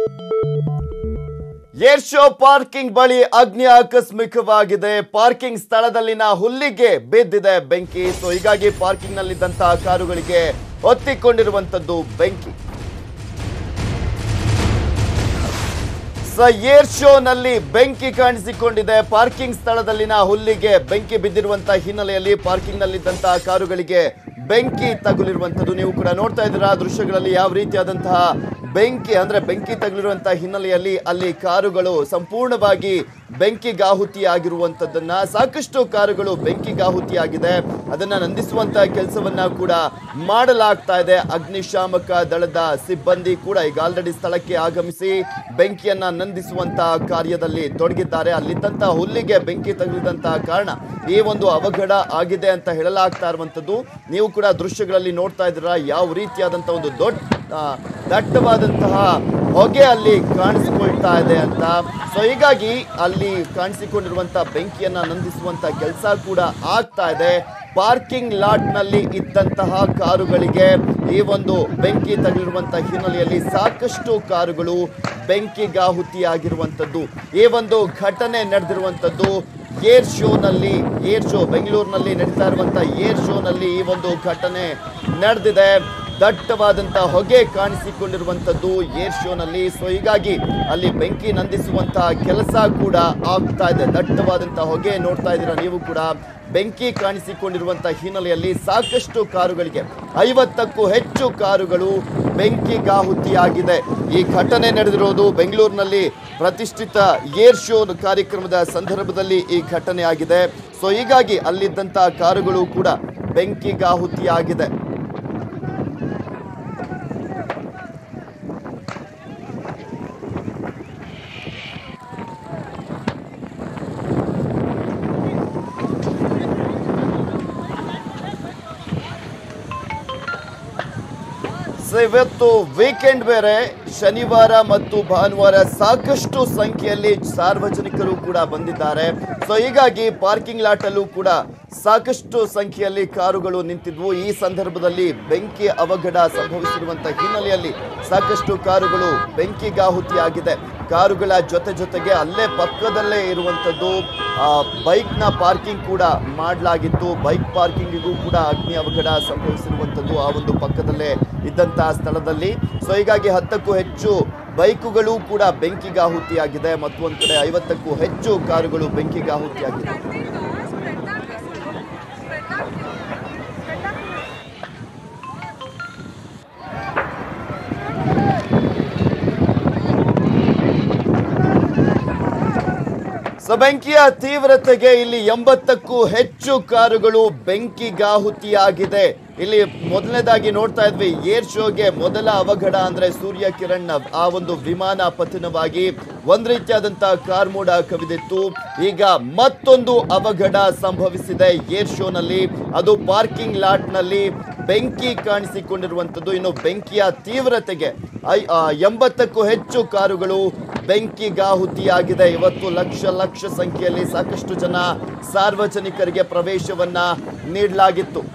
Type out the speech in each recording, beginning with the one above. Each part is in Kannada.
ಏರ್ ಶೋ ಪಾರ್ಕಿಂಗ್ ಬಳಿ ಅಗ್ನಿ ಆಕಸ್ಮಿಕವಾಗಿದೆ ಪಾರ್ಕಿಂಗ್ ಸ್ಥಳದಲ್ಲಿನ ಹುಲ್ಲಿಗೆ ಬಿದ್ದಿದೆ ಬೆಂಕಿ ಸೊ ಹೀಗಾಗಿ ಪಾರ್ಕಿಂಗ್ ನಲ್ಲಿದ್ದಂತಹ ಕಾರುಗಳಿಗೆ ಹೊತ್ತಿಕೊಂಡಿರುವಂತದ್ದು ಬೆಂಕಿ ಸ ಏರ್ ಶೋನಲ್ಲಿ ಬೆಂಕಿ ಕಾಣಿಸಿಕೊಂಡಿದೆ ಪಾರ್ಕಿಂಗ್ ಸ್ಥಳದಲ್ಲಿನ ಹುಲ್ಲಿಗೆ ಬೆಂಕಿ ಬಿದ್ದಿರುವಂತಹ ಹಿನ್ನೆಲೆಯಲ್ಲಿ ಪಾರ್ಕಿಂಗ್ ನಲ್ಲಿದ್ದಂತಹ ಕಾರುಗಳಿಗೆ ಬೆಂಕಿ ತಗುಲಿರುವಂತದ್ದು ನೀವು ಕೂಡ ನೋಡ್ತಾ ಇದ್ದೀರಾ ದೃಶ್ಯಗಳಲ್ಲಿ ಯಾವ ರೀತಿಯಾದಂತಹ ಬೆಂಕಿ ಅಂದ್ರೆ ಬೆಂಕಿ ತಗುಲಿರುವಂತಹ ಹಿನ್ನೆಲೆಯಲ್ಲಿ ಅಲ್ಲಿ ಕಾರುಗಳು ಸಂಪೂರ್ಣವಾಗಿ ಬೆಂಕಿಗಾಹುತಿ ಆಗಿರುವಂತದ್ದನ್ನ ಸಾಕಷ್ಟು ಕಾರುಗಳು ಬೆಂಕಿಗಾಹುತಿಯಾಗಿದೆ ಅದನ್ನ ನಂದಿಸುವಂತಹ ಕೆಲಸವನ್ನ ಕೂಡ ಮಾಡಲಾಗ್ತಾ ಇದೆ ಅಗ್ನಿಶಾಮಕ ದಳದ ಸಿಬ್ಬಂದಿ ಕೂಡ ಈಗ ಆಲ್ರೆಡಿ ಸ್ಥಳಕ್ಕೆ ಆಗಮಿಸಿ ಬೆಂಕಿಯನ್ನ ನಂದಿಸುವಂತಹ ಕಾರ್ಯದಲ್ಲಿ ತೊಡಗಿದ್ದಾರೆ ಅಲ್ಲಿದ್ದಂತಹ ಹುಲ್ಲಿಗೆ ಬೆಂಕಿ ತಗುಲಿದಂತಹ ಕಾರಣ ಈ ಒಂದು ಅವಘಡ ಆಗಿದೆ ಅಂತ ಹೇಳಲಾಗ್ತಾ ಇರುವಂತದ್ದು ನೀವು ಕೂಡ ದೃಶ್ಯಗಳಲ್ಲಿ ನೋಡ್ತಾ ಇದ್ದೀರಾ ಯಾವ ರೀತಿಯಾದಂತಹ ಒಂದು ದೊಡ್ಡ ಆ, ದಟ್ಟವಾದಂತಹ ಹೊಗೆ ಅಲ್ಲಿ ಕಾಣಿಸಿಕೊಳ್ತಾ ಇದೆ ಅಂತ ಸೊ ಹೀಗಾಗಿ ಅಲ್ಲಿ ಕಾಣಿಸಿಕೊಂಡಿರುವಂತಹ ಬೆಂಕಿಯನ್ನ ನಂದಿಸುವಂತ ಕೆಲಸ ಕೂಡ ಆಗ್ತಾ ಇದೆ ಪಾರ್ಕಿಂಗ್ ಲಾಟ್ ನಲ್ಲಿ ಇದ್ದಂತಹ ಕಾರುಗಳಿಗೆ ಈ ಒಂದು ಬೆಂಕಿ ತಗುಲಿರುವಂತಹ ಹಿನ್ನೆಲೆಯಲ್ಲಿ ಸಾಕಷ್ಟು ಕಾರುಗಳು ಬೆಂಕಿಗಾಹುತಿಯಾಗಿರುವಂತದ್ದು ಈ ಒಂದು ಘಟನೆ ನಡೆದಿರುವಂತದ್ದು ಏರ್ ಶೋನಲ್ಲಿ ಏರ್ ಶೋ ಬೆಂಗಳೂರಿನಲ್ಲಿ ನಡೀತಾ ಇರುವಂತಹ ಏರ್ ಶೋನಲ್ಲಿ ಈ ಒಂದು ಘಟನೆ ನಡೆದಿದೆ ದಟ್ಟವಾದಂತಹ ಹೊಗೆ ಕಾಣಿಸಿಕೊಂಡಿರುವಂತದ್ದು ಏರ್ ಶೋನಲ್ಲಿ ಸೊ ಹೀಗಾಗಿ ಅಲ್ಲಿ ಬೆಂಕಿ ನಂದಿಸುವಂತಹ ಕೆಲಸ ಕೂಡ ಆಗ್ತಾ ಇದೆ ದಟ್ಟವಾದಂತಹ ಹೊಗೆ ನೋಡ್ತಾ ಇದ್ದೀರಾ ನೀವು ಕೂಡ ಬೆಂಕಿ ಕಾಣಿಸಿಕೊಂಡಿರುವಂತಹ ಹಿನ್ನೆಲೆಯಲ್ಲಿ ಸಾಕಷ್ಟು ಕಾರುಗಳಿಗೆ ಐವತ್ತಕ್ಕೂ ಹೆಚ್ಚು ಕಾರುಗಳು ಬೆಂಕಿಗಾಹುತಿಯಾಗಿದೆ ಈ ಘಟನೆ ನಡೆದಿರೋದು ಬೆಂಗಳೂರಿನಲ್ಲಿ ಪ್ರತಿಷ್ಠಿತ ಏರ್ ಶೋ ಕಾರ್ಯಕ್ರಮದ ಸಂದರ್ಭದಲ್ಲಿ ಈ ಘಟನೆ ಆಗಿದೆ ಸೊ ಹೀಗಾಗಿ ಅಲ್ಲಿದ್ದಂತಹ ಕಾರುಗಳು ಕೂಡ ಬೆಂಕಿಗಾಹುತಿಯಾಗಿದೆ ಸೊ ಇವತ್ತು ವೀಕೆಂಡ್ ಬೇರೆ ಶನಿವಾರ ಮತ್ತು ಭಾನುವಾರ ಸಾಕಷ್ಟು ಸಂಖ್ಯೆಯಲ್ಲಿ ಸಾರ್ವಜನಿಕರು ಕೂಡ ಬಂದಿದ್ದಾರೆ ಸೊ ಹೀಗಾಗಿ ಪಾರ್ಕಿಂಗ್ ಲಾಟ್ ಅಲ್ಲೂ ಕೂಡ ಸಾಕಷ್ಟು ಸಂಖ್ಯೆಯಲ್ಲಿ ಕಾರುಗಳು ನಿಂತಿದ್ವು ಈ ಸಂದರ್ಭದಲ್ಲಿ ಬೆಂಕಿ ಅವಘಡ ಸಂಭವಿಸಿರುವಂತಹ ಹಿನ್ನೆಲೆಯಲ್ಲಿ ಸಾಕಷ್ಟು ಕಾರುಗಳು ಬೆಂಕಿಗಾಹುತಿಯಾಗಿದೆ ಕಾರುಗಳ ಜೊತೆ ಜೊತೆಗೆ ಅಲ್ಲೇ ಪಕ್ಕದಲ್ಲೇ ಇರುವಂತದ್ದು ಬೈಕ್ ನ ಪಾರ್ಕಿಂಗ್ ಕೂಡ ಮಾಡಲಾಗಿತ್ತು ಬೈಕ್ ಪಾರ್ಕಿಂಗಿಗೂ ಕೂಡ ಅಗ್ನಿ ಅವಘಡ ಸಂಭವಿಸಿರುವಂತದ್ದು ಆ ಒಂದು ಪಕ್ಕದಲ್ಲೇ ಇದ್ದಂತಹ ಸ್ಥಳದಲ್ಲಿ ಸೊ ಹೀಗಾಗಿ ಹತ್ತಕ್ಕೂ ಹೆಚ್ಚು ಬೈಕುಗಳು ಕೂಡ ಬೆಂಕಿಗಾಹುತಿಯಾಗಿದೆ ಮತ್ತೊಂದು ಕಡೆ ಐವತ್ತಕ್ಕೂ ಹೆಚ್ಚು ಕಾರುಗಳು ಬೆಂಕಿಗಾಹುತಿಯಾಗಿದೆ ಸೊ ಬೆಂಕಿಯ ತೀವ್ರತೆಗೆ ಇಲ್ಲಿ ಎಂಬತ್ತಕ್ಕೂ ಹೆಚ್ಚು ಕಾರುಗಳು ಬೆಂಕಿಗಾಹುತಿಯಾಗಿದೆ ಇಲ್ಲಿ ಮೊದಲನೇದಾಗಿ ನೋಡ್ತಾ ಇದ್ವಿ ಏರ್ ಶೋಗೆ ಮೊದಲ ಅವಘಡ ಅಂದ್ರೆ ಸೂರ್ಯ ಕಿರಣ್ ಆ ಒಂದು ವಿಮಾನ ಪತನವಾಗಿ ಒಂದ್ ರೀತಿಯಾದಂತಹ ಕಾರ್ಮೋಡ ಕವಿದಿತ್ತು ಈಗ ಮತ್ತೊಂದು ಅವಘಡ ಸಂಭವಿಸಿದೆ ಏರ್ ಶೋನಲ್ಲಿ ಅದು ಪಾರ್ಕಿಂಗ್ ಲಾಟ್ ನಲ್ಲಿ ಬೆಂಕಿ ಕಾಣಿಸಿಕೊಂಡಿರುವಂತದ್ದು ಇನ್ನು ಬೆಂಕಿಯ ತೀವ್ರತೆಗೆ ಐ- ಆ, ಎಂಬತ್ತಕ್ಕೂ ಹೆಚ್ಚು ಕಾರುಗಳು ಬೆಂಕಿಗಾಹುತಿಯಾಗಿದೆ ಇವತ್ತು ಲಕ್ಷ ಲಕ್ಷ ಸಂಖ್ಯೆಯಲ್ಲಿ ಸಾಕಷ್ಟು ಜನ ಸಾರ್ವಜನಿಕರಿಗೆ ಪ್ರವೇಶವನ್ನ ನೀಡಲಾಗಿತ್ತು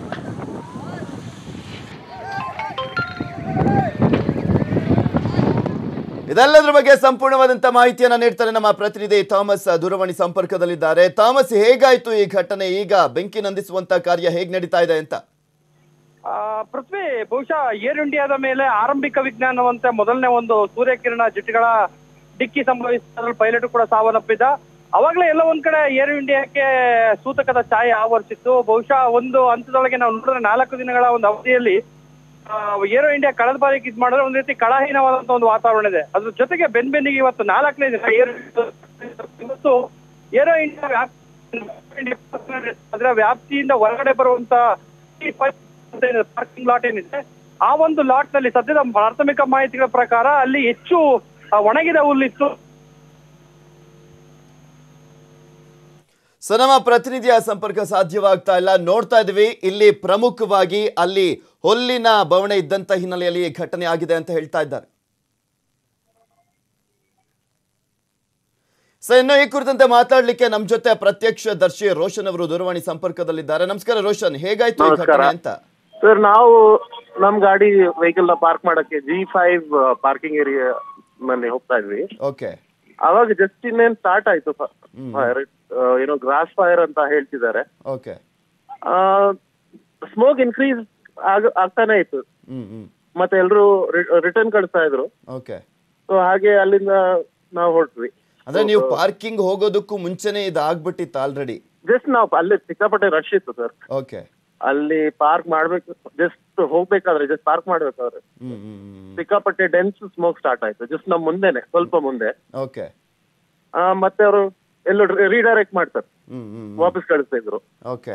ಇದೆಲ್ಲದರ ಬಗ್ಗೆ ಸಂಪೂರ್ಣವಾದಂತ ಮಾಹಿತಿಯನ್ನ ನೀಡ್ತಾರೆ ನಮ್ಮ ಪ್ರತಿನಿಧಿ ಥಾಮಸ್ ದೂರವಾಣಿ ಸಂಪರ್ಕದಲ್ಲಿದ್ದಾರೆ ಥಾಮಸ್ ಹೇಗಾಯ್ತು ಈ ಘಟನೆ ಈಗ ಬೆಂಕಿ ನಂದಿಸುವಂತ ಕಾರ್ಯ ಹೇಗ್ ನಡೀತಾ ಇದೆ ಅಂತ ಆ, ಪೃಥ್ವಿ ಬಹುಶಃ ಏರ್ ಇಂಡಿಯಾದ ಮೇಲೆ ಆರಂಭಿಕ ವಿಜ್ಞಾನವಂತೆ ಮೊದಲನೇ ಒಂದು ಸೂರ್ಯಕಿರಣ ಜೆಟ್ಗಳ ಡಿಕ್ಕಿ ಸಂಭವಿಸಿದ್ರಲ್ಲಿ ಪೈಲಟ್ ಕೂಡ ಸಾವನ್ನಪ್ಪಿದ್ದ ಅವಾಗಲೇ ಎಲ್ಲ ಒಂದ್ ಕಡೆ ಏರ್ ಇಂಡಿಯಾಕ್ಕೆ ಸೂತಕದ ಛಾಯೆ ಆವರಿಸಿತ್ತು ಬಹುಶಃ ಒಂದು ಹಂತದೊಳಗೆ ನಾವು ನೋಡಿದ್ರೆ ನಾಲ್ಕು ದಿನಗಳ ಒಂದು ಅವಧಿಯಲ್ಲಿ ಆ, ಏರೋ ಇಂಡಿಯಾ ಕಳೆದ ಬಾರಿಗೆ ಇದ್ ಮಾಡಿದ್ರೆ ಒಂದ್ ರೀತಿ ಕಳಹೀನವಾದಂತ ಒಂದು ವಾತಾವರಣ ಇದೆ ಅದ್ರ ಜೊತೆಗೆ ಬೆನ್ ಬೆನ್ನಿಗೆ ಇವತ್ತು ನಾಲ್ಕನೇ ದಿನ ಏರೋ ಇವತ್ತು ಏರೋ ಇಂಡಿಯಾ ವ್ಯಾಪ್ತಿ ಅದರ ವ್ಯಾಪ್ತಿಯಿಂದ ಹೊರಗಡೆ ಬರುವಂತ ಪಾರ್ಕಿಂಗ್ ಲಾಟ್ ಏನಿದೆ ಆ ಒಂದು ಲಾಟ್ ನಲ್ಲಿ ಸದ್ಯದ ಪ್ರಾಥಮಿಕ ಮಾಹಿತಿಗಳ ಪ್ರಕಾರ ಅಲ್ಲಿ ಹೆಚ್ಚು ಆ, ಒಣಗಿದ ಹುಲ್ಲಿತ್ತು ಸೊ ನಮ್ಮ ಪ್ರತಿನಿಧಿಯ ಸಂಪರ್ಕ ಸಾಧ್ಯವಾಗ್ತಾ ಇಲ್ಲ ನೋಡ್ತಾ ಇದೀವಿ ಇಲ್ಲಿ ಪ್ರಮುಖವಾಗಿ ಅಲ್ಲಿ ಹುಲ್ಲಿನ ಬವಣೆ ಇದ್ದಂತ ಹಿನ್ನೆಲೆಯಲ್ಲಿ ಈ ಘಟನೆ ಆಗಿದೆ ಅಂತ ಹೇಳ್ತಾ ಇದ್ದಾರೆ ಸೊ ಇನ್ನು ಈ ಕುರಿತಂತೆ ಮಾತಾಡ್ಲಿಕ್ಕೆ ನಮ್ ಜೊತೆ ಪ್ರತ್ಯಕ್ಷ ದರ್ಶಿ ರೋಷನ್ ಅವರು ದೂರವಾಣಿ ಸಂಪರ್ಕದಲ್ಲಿದ್ದಾರೆ ನಮಸ್ಕಾರ ರೋಷನ್ ಹೇಗಾಯ್ತು ಈ ನಮಸ್ಕಾರ. ಘಟನೆ ಅಂತ ಸರ್ ನಾವು ನಮ್ ಗಾಡಿ ವೆಹಿಕಲ್ ನ ಪಾರ್ಕ್ ಮಾಡಕ್ಕೆ ಜಿ ಫೈವ್ ಪಾರ್ಕಿಂಗ್ ಏರಿಯಾ ನಲ್ಲಿ ಹೋಗ್ತಾ ಇದ್ವಿ ಓಕೆ ಅವಾಗ ಜಸ್ಟ್ ಇನ್ನೇನ್ ಸ್ಟಾರ್ಟ್ ಆಯ್ತು ಫೈರ್ ಏನೋ ಗ್ರಾಸ್ ಫೈರ್ ಅಂತ ಹೇಳ್ತಿದ್ದಾರೆ ಓಕೆ ಸ್ಮೋಕ್ ಇನ್ಕ್ರೀಸ್ ಆಗ ಆಗ್ತಾನೆ ಇತ್ತು ಹ್ಮ್ ಹ್ಮ್ ಮತ್ತೆ ಎಲ್ರು ರಿಟರ್ನ್ ಕಳಿಸ್ತಾ ಇದ್ರು ಓಕೆ ಸೊ ಹಾಗೆ ಅಲ್ಲಿಂದ ನಾವು ಹೊರಟ್ವಿ ಅಂದ್ರೆ ನೀವು ಪಾರ್ಕಿಂಗ್ ಹೋಗೋದಕ್ಕೂ ಮುಂಚೆನೆ ಇದು ಆಗ್ಬಿಟ್ಟಿತ್ತು ಆಲ್ರೆಡಿ ಜಸ್ಟ್ ನಾವು ಅಲ್ಲಿ ಸಿಕ್ಕಾಪಟ್ಟೆ ರಶ್ ಇತ್ತು ಸರ್ ಓಕೆ ಅಲ್ಲಿ ಪಾರ್ಕ್ ಮಾಡ್ಬೇಕು ಜಸ್ಟ್ ಹೋಗ್ಬೇಕಾದ್ರೆ ಜಸ್ಟ್ ಪಾರ್ಕ್ ಮಾಡ್ಬೇಕಾದ್ರೆ ಹ್ಮ್ ಹ್ಮ್ ಹ್ಮ್ ಸಿಕ್ಕಾಪಟ್ಟೆ ಡೆನ್ಸ್ ಸ್ಮೋಕ್ ಸ್ಟಾರ್ಟ್ ಆಯ್ತು ಜಸ್ಟ್ ನಮ್ ಮುಂದೆನೆ ಸ್ವಲ್ಪ ಮುಂದೆ ಓಕೆ ಆ, ಮತ್ತೆ ಅವರು ಎಲ್ಲೋ ರೀಡೈರೆಕ್ಟ್ ಮಾಡ್ತಾರೆ ಹ್ಮ್ ಹ್ಮ್ ವಾಪಸ್ ಕಳಿಸ್ತಾ ಇದ್ರು ಓಕೆ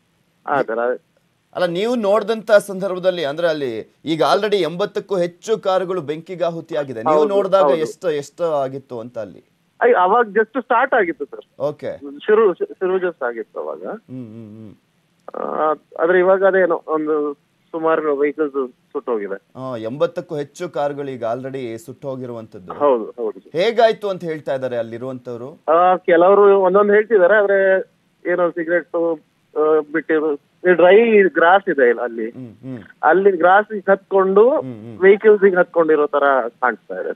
ಆ ತರ ಅಲ್ಲ ನೀವು ನೋಡಿದಂತ ಸಂದರ್ಭದಲ್ಲಿ ಅಂದ್ರೆ ಅಲ್ಲಿ ಈಗ ಆಲ್ರೆಡಿ ಎಂಬತ್ತಕ್ಕೂ ಹೆಚ್ಚು ಕಾರುಗಳು ಬೆಂಕಿಗಾಹುತಿ ಆಗಿದೆ ನೀವು ಹೌದು, ನೋಡಿದಾಗ ಹೌದು. ಎಷ್ಟು ಎಷ್ಟು ಆಗಿತ್ತು ಅಂತ ಅಲ್ಲಿ ಅಯ್ಯ, ಅವಾಗ ಜಸ್ಟ್ ಸ್ಟಾರ್ಟ್ ಆಗಿತ್ತು ಸರ್ ಓಕೆ ಶುರು ಶುರು ಜಸ್ಟ್ ಆಗಿತ್ತು ಅವಾಗ ಹ್ಮ್ ಹ್ಮ್ ಹ್ಮ್ ಆ, ಆದ್ರೆ ಇವಾಗ ಅದೇನೋ ಒಂದು ಸುಮಾರು ವೆಹಿಕಲ್ಸ್ ಸುಟ್ಟೋಗಿದೆ ಆ, ಎಂಬತ್ತಕ್ಕೂ ಹೆಚ್ಚು ಕಾರುಗಳು ಈಗ ಆಲ್ರೆಡಿ ಸುಟ್ಟು ಹೋಗಿರುವಂತದ್ದು ಹೌದು ಹೌದು ಹೇಗಾಯ್ತು ಅಂತ ಹೇಳ್ತಾ ಇದ್ದಾರೆ ಅಲ್ಲಿರುವಂತವ್ರು ಆ, ಕೆಲವರು ಒಂದೊಂದು ಹೇಳ್ತಿದ್ದಾರೆ ಆದ್ರೆ ಏನೋ ಸಿಗರೆಟ್ ಬಿಟ್ಟಿರೋ ಡ್ರೈ ಗ್ರಾಸ್ ಇದೆ ಇಲ್ಲ ಅಲ್ಲಿ ಹ್ಮ್ ಹ್ಮ್ ಅಲ್ಲಿ ಗ್ರಾಸ್ ಹತ್ಕೊಂಡು ಹ್ಮ್, ಹ್ಮ್. ವೆಹಿಕಲ್ಸ್ ಹತ್ಕೊಂಡಿರೋ ತರ ಕಾಣಿಸ್ತಾ ಇದೆ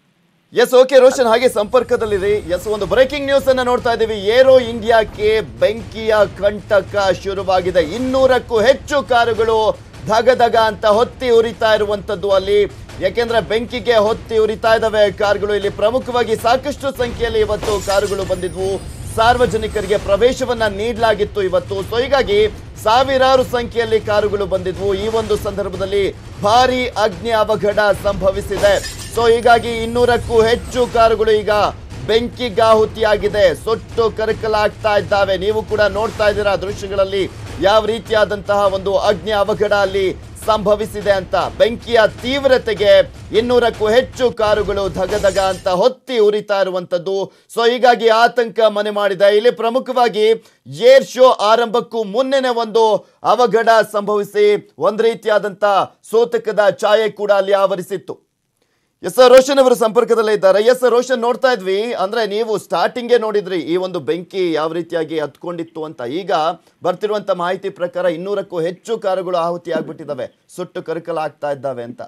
ಎಸ್ ಓಕೆ ರೋಷನ್ ಹಾಗೆ ಸಂಪರ್ಕದಲ್ಲಿರಿ ಎಸ್ ಒಂದು ಬ್ರೇಕಿಂಗ್ ನ್ಯೂಸ್ ಅನ್ನ ನೋಡ್ತಾ ಇದ್ದೀವಿ ಏರೋ ಇಂಡಿಯಾಕ್ಕೆ ಬೆಂಕಿಯ ಕಂಟಕ ಶುರುವಾಗಿದೆ ಇನ್ನೂರಕ್ಕೂ ಹೆಚ್ಚು ಕಾರುಗಳು ಧಗ ಧಗ ಅಂತ ಹೊತ್ತಿ ಉರಿತಾ ಇರುವಂತದ್ದು ಅಲ್ಲಿ ಯಾಕೆಂದ್ರೆ ಬೆಂಕಿಗೆ ಹೊತ್ತಿ ಉರಿತಾ ಇದಾವೆ ಕಾರುಗಳು ಇಲ್ಲಿ ಪ್ರಮುಖವಾಗಿ ಸಾಕಷ್ಟು ಸಂಖ್ಯೆಯಲ್ಲಿ ಇವತ್ತು ಕಾರುಗಳು ಬಂದಿದ್ವು ಸಾರ್ವಜನಿಕರಿಗೆ ಪ್ರವೇಶವನ್ನ ನೀಡಲಾಗಿತ್ತು ಇವತ್ತು ಸೊ ಹೀಗಾಗಿ ಸಾವಿರಾರು ಸಂಖ್ಯೆಯಲ್ಲಿ ಕಾರುಗಳು ಬಂದಿದ್ವು ಈ ಒಂದು ಸಂದರ್ಭದಲ್ಲಿ ಭಾರಿ ಅಗ್ನಿ ಅವಘಡ ಸಂಭವಿಸಿದೆ ಸೊ ಹೀಗಾಗಿ ಇನ್ನೂರಕ್ಕೂ ಹೆಚ್ಚು ಕಾರುಗಳು ಈಗ ಬೆಂಕಿಗಾಹುತಿಯಾಗಿದೆ ಸುಟ್ಟು ಕರಕಲಾಗ್ತಾ ಇದ್ದಾವೆ ನೀವು ಕೂಡ ನೋಡ್ತಾ ಇದ್ದೀರಾ ದೃಶ್ಯಗಳಲ್ಲಿ ಯಾವ ರೀತಿಯಾದಂತಹ ಒಂದು ಅಗ್ನಿ ಅವಘಡ ಅಲ್ಲಿ ಸಂಭವಿಸಿದೆ ಅಂತ ಬೆಂಕಿಯ ತೀವ್ರತೆಗೆ ಇನ್ನೂರಕ್ಕೂ ಹೆಚ್ಚು ಕಾರುಗಳು ಧಗಧಗ ಅಂತ ಹೊತ್ತಿ ಉರಿತಾ ಇರುವಂತದ್ದು ಸೊ ಹೀಗಾಗಿ ಆತಂಕ ಮನೆ ಮಾಡಿದೆ ಇಲ್ಲಿ ಪ್ರಮುಖವಾಗಿ ಏರ್ ಶೋ ಆರಂಭಕ್ಕೂ ಮುನ್ನೆನೆ ಒಂದು ಅವಘಡ ಸಂಭವಿಸಿ ಒಂದ್ ರೀತಿಯಾದಂತ ಸೂತಕದ ಛಾಯೆ ಕೂಡ ಅಲ್ಲಿ ಆವರಿಸಿತ್ತು ಎಸ್ ಸರ್ ರೋಷನ್ ಅವರು ಸಂಪರ್ಕದಲ್ಲೇ ಇದ್ದಾರೆ ಎಸ್ ಸರ್ ರೋಷನ್ ನೋಡ್ತಾ ಇದ್ವಿ ಅಂದ್ರೆ ನೀವು ಸ್ಟಾರ್ಟಿಂಗೇ ನೋಡಿದ್ರಿ ಈ ಒಂದು ಬೆಂಕಿ ಯಾವ ರೀತಿಯಾಗಿ ಹತ್ಕೊಂಡಿತ್ತು ಅಂತ ಈಗ ಬರ್ತಿರುವಂತ ಮಾಹಿತಿ ಪ್ರಕಾರ ಇನ್ನೂರಕ್ಕೂ ಹೆಚ್ಚು ಕಾರುಗಳು ಆಹುತಿ ಆಗ್ಬಿಟ್ಟಿದಾವೆ ಸುಟ್ಟು ಕರಕಲಾಗ್ತಾ ಇದ್ದಾವೆ ಅಂತ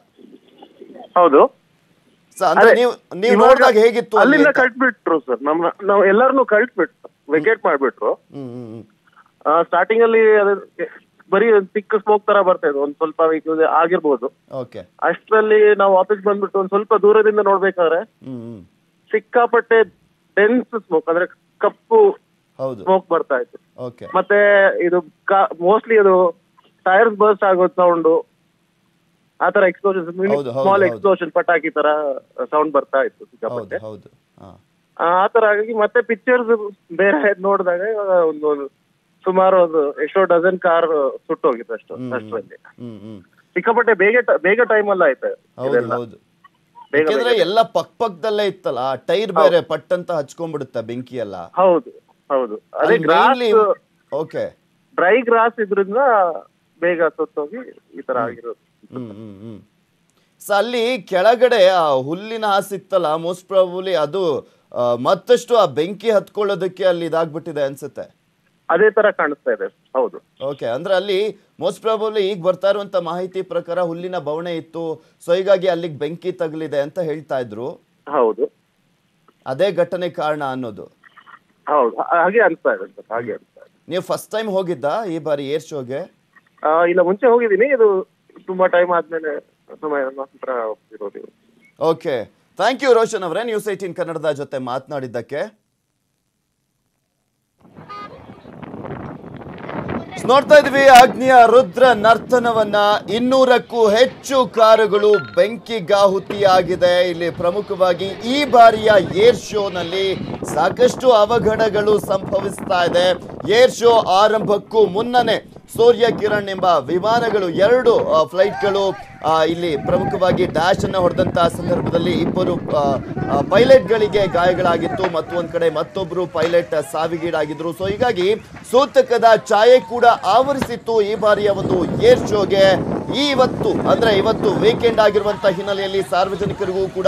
ಹೌದು ಸೊ ಅಂದ್ರೆ ನೀವು ನೀವು ಇವಾಗ ನೋಡಿದಾಗ ಹೇಗಿತ್ತು ಅಲ್ಲಿ ಅಲ್ಲಿಂದ ಅಂತ? ಕಳ್ಸ್ಬಿಟ್ರು ಸರ್ ನಮ್ಮ ನಾವು ಎಲ್ಲಾರನು ಕಳ್ಸ್ಬಿಟ್ರು ವೆಕೇಟ್ ಮಾಡ್ಬಿಟ್ರು ಹ್ಮ್ ಹ್ಮ್ ಹ್ಮ್ ಸ್ಟಾರ್ಟಿಂಗ್ ಅಲ್ಲಿ ಅದು ಬರೀ ಒಂದ್ ಚಿಕ್ಕ ಸ್ಮೋಕ್ ತರ ಬರ್ತಾ ಇದೆ ಒಂದ್ ಸ್ವಲ್ಪ ವೆಹಿಕಲ್ ಆಗಿರ್ಬೋದು ಓಕೆ ಅಷ್ಟರಲ್ಲಿ ನಾವು ವಾಪಸ್ ಬಂದ್ಬಿಟ್ಟು ಒಂದ್ ಸ್ವಲ್ಪ ದೂರದಿಂದ ನೋಡ್ಬೇಕಾದ್ರೆ ಹ್ಮ್ ಹ್ಮ್ ಸಿಕ್ಕಾಪಟ್ಟೆ ಡೆನ್ಸ್ ಸ್ಮೋಕ್ ಅಂದ್ರೆ ಕಪ್ಪು ಹೌದು ಸ್ಮೋಕ್ ಬರ್ತಾ ಇತ್ತು ಓಕೆ ಮತ್ತೆ ಇದು ಮೋಸ್ಟ್ಲಿ ಅದು ಟೈರ್ಸ್ ಬರ್ಸ್ಟ್ ಆಗೋ ಸೌಂಡ್ ಆತರ ಎಕ್ಸ್ಪ್ಲೋಷನ್ ಹೌದು, ಹೌದು, ಸ್ಮಾಲ್ ಹೌದು. ಎಕ್ಸ್ಪ್ಲೋಷನ್ ಪಟಾಕಿ ತರ ಸೌಂಡ್ ಬರ್ತಾ ಇತ್ತು ಹೌದು ಸಿಕ್ಕಾಪಟ್ಟೆ ಹೌದು ಹಾ ಆ ತರ ಆಗಿ ಮತ್ತೆ ಪಿಕ್ಚರ್ಸ್ ಬೇರೆ ನೋಡಿದಾಗ ಇವಾಗ ಒಂದು ಒಂದು ಸುಮಾರು ಒಂದು ಎಷ್ಟೋ ಡಜನ್ ಕಾರ್ ಸುಟ್ಟೋಗಿತ್ತು ಅಷ್ಟು ಹ್ಮ್, ಅಷ್ಟರಲ್ಲಿ ಹ್ಮ್ ಹ್ಮ್ ಸಿಕ್ಕಾಪಟ್ಟೆ ಬೇಗ ಟ- ಬೇಗ ಟೈಮ್ ಅಲ್ಲ ಆಯ್ತು ಹೌದು ಇದೆಲ್ಲ ಹೌದು ಬೇಗ ಯಾಕೆಂದ್ರೆ ಎಲ್ಲ ಪಕ್ ಪಕ್ಕದಲ್ಲೇ ಇತ್ತಲ್ಲ ಟೈರ್ ಬೇರೆ ಪಟ್ಟಂತ ಹಚ್ಕೊಂಡ್ಬಿಡುತ್ತೆ ಬೆಂಕಿ ಎಲ್ಲ ಹೌದು ಹೌದು ಅದೇ ಗ್ರಾಸ್ ಓಕೆ ಡ್ರೈ ಗ್ರಾಸ್ ಇದ್ರಿಂದ ಬೇಗ ಸುತ್ತೋಗಿ ಈ ತರ ಆಗಿರೋದು ಹ್ಮ್ ಹ್ಮ್ ಹ್ಮ್ ಸೊ ಅಲ್ಲಿ ಕೆಳಗಡೆ ಆ ಹುಲ್ಲಿನ ಹಾಸಿತ್ತಲ್ಲ ಮೋಸ್ಟ್ ಪ್ರಾಬಲಿ ಅದು ಆ, ಮತ್ತಷ್ಟು ಆ ಬೆಂಕಿ ಹತ್ಕೊಳ್ಳೋದಕ್ಕೆ ಅಲ್ಲಿ ಇದಾಗ್ಬಿಟ್ಟಿದೆ ಅನ್ಸುತ್ತೆ ಅದೇ ತರ ಕಾಣಿಸ್ತಾ ಇದೆ ಹೌದು ಓಕೆ ಅಂದ್ರೆ ಅಲ್ಲಿ ಮೋಸ್ಟ್ ಪ್ರಾಬಲಿ ಈಗ ಬರ್ತಾ ಇರುವಂತ ಮಾಹಿತಿ ಪ್ರಕಾರ ಹುಲ್ಲಿನ ಬವಣೆ ಇತ್ತು ಸೊ ಹೀಗಾಗಿ ಅಲ್ಲಿಗೆ ಬೆಂಕಿ ತಗಲಿದೆ ಅಂತ ಹೇಳ್ತಾ ಇದ್ರು ಹೌದು ಅದೇ ಘಟನೆ ಕಾರಣ ಅನ್ನೋದು ಹೌದು ಹಾ- ಹಾಗೆ ಅನ್ಸ್ತಾ ಇದೆ ಸರ್ ಹಾಗೆ ಅನ್ಸ್ತಾ ಇದೆ ನೀವು ಫಸ್ಟ್ ಟೈಮ್ ಹೋಗಿದ್ದ ಈ ಬಾರಿ ಏರ್ ಶೋಗೆ ಆ, ಇಲ್ಲ ಮುಂಚೆ ಹೋಗಿದ್ದೀನಿ ಇದು ತುಂಬಾ ಟೈಮ್ ಆದ್ಮೇಲೆ ಸಮಯ ನಂತರ ಹೋಗ್ತಿರೋದು ಇದು. ಓಕೆ ಥ್ಯಾಂಕ್ ಯು ರೋಷನ್ ಅವರೇ ನ್ಯೂಸ್ ಏಟೀನ್ ಕನ್ನಡದ ಜೊತೆ ಮಾತನಾಡಿದ್ದಕ್ಕೆ ನೋಡ್ತಾ ಇದ್ವಿ ಅಗ್ನಿಯ ರುದ್ರ ನರ್ತನವನ್ನ ಇನ್ನೂರಕ್ಕೂ ಹೆಚ್ಚು ಕಾರುಗಳು ಬೆಂಕಿಗಾಹುತಿಯಾಗಿದೆ ಇಲ್ಲಿ ಪ್ರಮುಖವಾಗಿ ಈ ಬಾರಿಯ ಏರ್ ಶೋನಲ್ಲಿ ಸಾಕಷ್ಟು ಅವಘಡಗಳು ಸಂಭವಿಸ್ತಾ ಇದೆ ಏರ್ ಶೋ ಆರಂಭಕ್ಕೂ ಮುನ್ನನೇ ಸೂರ್ಯ ಕಿರಣ್ ಎಂಬ ವಿಮಾನಗಳು ಎರಡು ಆ, ಫ್ಲೈಟ್ಗಳು ಆ, ಇಲ್ಲಿ ಪ್ರಮುಖವಾಗಿ ಡ್ಯಾಶ್ ಅನ್ನ ಹೊಡೆದಂತಹ ಸಂದರ್ಭದಲ್ಲಿ ಇಬ್ಬರು ಆ, ಆ, ಪೈಲಟ್ಗಳಿಗೆ ಗಾಯಗಳಾಗಿತ್ತು ಮತ್ತು ಒಂದ್ ಕಡೆ ಮತ್ತೊಬ್ರು ಪೈಲಟ್ ಸಾವಿಗೀಡಾಗಿದ್ರು ಸೊ ಹೀಗಾಗಿ ಸೂತಕದ ಛಾಯೆ ಕೂಡ ಆವರಿಸಿತ್ತು ಈ ಬಾರಿಯ ಒಂದು ಏರ್ ಶೋಗೆ ಇವತ್ತು ಅಂದ್ರೆ ಇವತ್ತು ವೀಕೆಂಡ್ ಆಗಿರುವಂತಹ ಹಿನ್ನೆಲೆಯಲ್ಲಿ ಸಾರ್ವಜನಿಕರಿಗೂ ಕೂಡ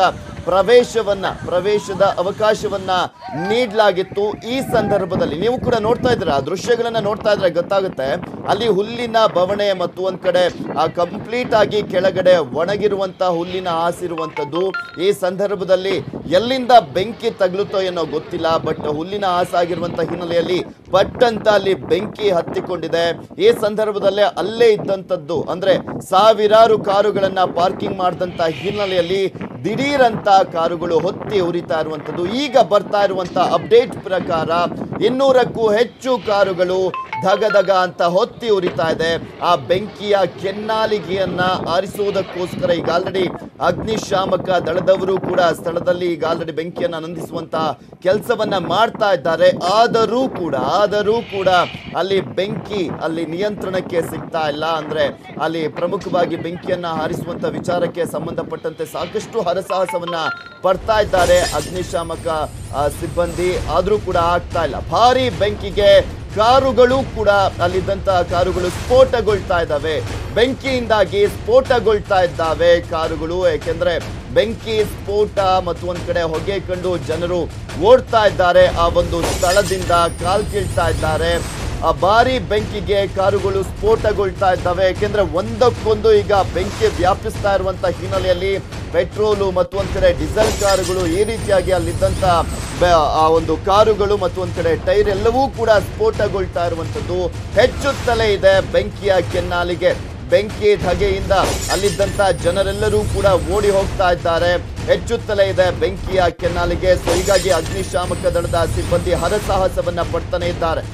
ಪ್ರವೇಶವನ್ನ ಪ್ರವೇಶದ ಅವಕಾಶವನ್ನ ನೀಡಲಾಗಿತ್ತು ಈ ಸಂದರ್ಭದಲ್ಲಿ ನೀವು ಕೂಡ ನೋಡ್ತಾ ಇದ್ದೀರಾ ಆ ದೃಶ್ಯಗಳನ್ನ ನೋಡ್ತಾ ಇದ್ರೆ ಗೊತ್ತಾಗುತ್ತೆ ಅಲ್ಲಿ ಹುಲ್ಲಿನ ಬವಣೆ ಮತ್ತು ಒಂದ್ ಕಡೆ ಕಂಪ್ಲೀಟ್ ಆಗಿ ಕೆಳಗಡೆ ಒಣಗಿರುವಂತ ಹುಲ್ಲಿನ ಹಾಸಿರುವಂತದ್ದು ಈ ಸಂದರ್ಭದಲ್ಲಿ ಎಲ್ಲಿಂದ ಬೆಂಕಿ ತಗಲುತ್ತೋ ಏನೋ ಗೊತ್ತಿಲ್ಲ ಬಟ್ ಹುಲ್ಲಿನ ಹಾಸಾಗಿರುವಂತ ಹಿನ್ನೆಲೆಯಲ್ಲಿ ಪಟ್ ಅಂತ ಅಲ್ಲಿ ಬೆಂಕಿ ಹತ್ತಿಕೊಂಡಿದೆ ಈ ಸಂದರ್ಭದಲ್ಲೇ ಅಲ್ಲೇ ಇದ್ದಂಥದ್ದು ಅಂದ್ರೆ ಸಾವಿರಾರು ಕಾರುಗಳನ್ನ ಪಾರ್ಕಿಂಗ್ ಮಾಡಿದಂತ ಹಿನ್ನೆಲೆಯಲ್ಲಿ ದಿಢೀರಂತ ಕಾರುಗಳು ಹೊತ್ತಿ ಉರಿತಾ ಇರುವಂತದ್ದು ಈಗ ಬರ್ತಾ ಇರುವಂತ ಅಪ್ಡೇಟ್ ಪ್ರಕಾರ ಇನ್ನೂರಕ್ಕೂ ಹೆಚ್ಚು ಕಾರುಗಳು ಧಗ ಧಗ ಅಂತ ಹೊತ್ತಿ ಉರಿತಾ ಇದೆ ಆ ಬೆಂಕಿಯ ಕೆನ್ನಾಲಿಗೆಯನ್ನ ಆರಿಸುವುದಕ್ಕೋಸ್ಕರ ಈಗ ಆಲ್ರೆಡಿ ಅಗ್ನಿಶಾಮಕ ದಳದವರು ಕೂಡ ಸ್ಥಳದಲ್ಲಿ ಈಗ ಆಲ್ರೆಡಿ ಬೆಂಕಿಯನ್ನ ನಂದಿಸುವಂತ ಕೆಲಸವನ್ನ ಮಾಡ್ತಾ ಇದ್ದಾರೆ ಆದರೂ ಕೂಡ ಆದರೂ ಕೂಡ ಅಲ್ಲಿ ಬೆಂಕಿ ಅಲ್ಲಿ ನಿಯಂತ್ರಣಕ್ಕೆ ಸಿಗ್ತಾ ಇಲ್ಲ ಅಂದ್ರೆ ಅಲ್ಲಿ ಪ್ರಮುಖವಾಗಿ ಬೆಂಕಿಯನ್ನ ಹಾರಿಸುವಂತ ವಿಚಾರಕ್ಕೆ ಸಂಬಂಧಪಟ್ಟಂತೆ ಸಾಕಷ್ಟು ಹರಸಾಹಸವನ್ನ ಪಡ್ತಾ ಇದ್ದಾರೆ ಅಗ್ನಿಶಾಮಕ ಆ, ಸಿಬ್ಬಂದಿ ಆದ್ರೂ ಕೂಡ ಆಗ್ತಾ ಇಲ್ಲ ಭಾರಿ ಬೆಂಕಿಗೆ ಕಾರುಗಳು ಕೂಡ ಅಲ್ಲಿದ್ದಂತ ಕಾರುಗಳು ಸ್ಫೋಟಗೊಳ್ತಾ ಇದ್ದಾವೆ ಬೆಂಕಿಯಿಂದಾಗಿ ಸ್ಫೋಟಗೊಳ್ತಾ ಇದ್ದಾವೆ ಕಾರುಗಳು ಯಾಕೆಂದ್ರೆ ಬೆಂಕಿ ಸ್ಫೋಟ ಮತ್ತು ಒಂದ್ ಕಡೆ ಹೊಗೆ ಕಂಡು ಜನರು ಓಡ್ತಾ ಇದ್ದಾರೆ ಆ ಒಂದು ಸ್ಥಳದಿಂದ ಕಾಲ್ ಕೀಳ್ತಾ ಇದ್ದಾರೆ ಆ ಭಾರಿ ಬೆಂಕಿಗೆ ಕಾರುಗಳು ಸ್ಫೋಟಗೊಳ್ತಾ ಇದ್ದಾವೆ ಯಾಕೆಂದ್ರೆ ಒಂದಕ್ಕೊಂದು ಈಗ ಬೆಂಕಿ ವ್ಯಾಪಿಸ್ತಾ ಇರುವಂತ ಹಿನ್ನೆಲೆಯಲ್ಲಿ ಪೆಟ್ರೋಲು ಮತ್ತು ಒಂದ್ ಕಡೆ ಡೀಸೆಲ್ ಕಾರುಗಳು ಈ ರೀತಿಯಾಗಿ ಅಲ್ಲಿದ್ದಂತ ಬೆ- ಆ ಒಂದು ಕಾರುಗಳು ಮತ್ತು ಒಂದ್ ಕಡೆ ಟೈರ್ ಎಲ್ಲವೂ ಕೂಡ ಸ್ಫೋಟಗೊಳ್ತಾ ಇರುವಂತದ್ದು ಹೆಚ್ಚುತ್ತಲೇ ಇದೆ ಬೆಂಕಿಯ ಕೆನ್ನಾಲಿಗೆ ಬೆಂಕಿ ಧಗೆಯಿಂದ ಅಲ್ಲಿದ್ದಂತ ಜನರೆಲ್ಲರೂ ಕೂಡ ಓಡಿ ಹೋಗ್ತಾ ಇದ್ದಾರೆ ಹೆಚ್ಚುತ್ತಲೇ ಇದೆ ಬೆಂಕಿಯ ಕೆನ್ನಾಲಿಗೆ ಸೊ ಹೀಗಾಗಿ ಅಗ್ನಿಶಾಮಕ ದಳದ ಸಿಬ್ಬಂದಿ ಹರಸಾಹಸವನ್ನ ಪಡ್ತಾನೆ ಇದ್ದಾರೆ